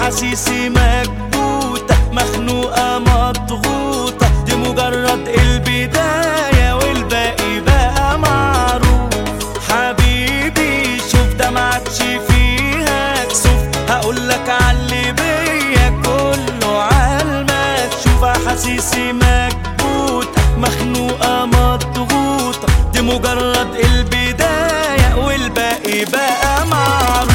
احاسيسي مكبوتة مخنوقة مضغوطة دي مجرد البداية والباقي بقى معروف حبيبي شوف ده معادش فيها كسوف هقولك عاللي بيا كله عالمكشوف احاسيسي مكبوتة مخنوقة مضغوطة دي مجرد البداية والباقي بقى معروف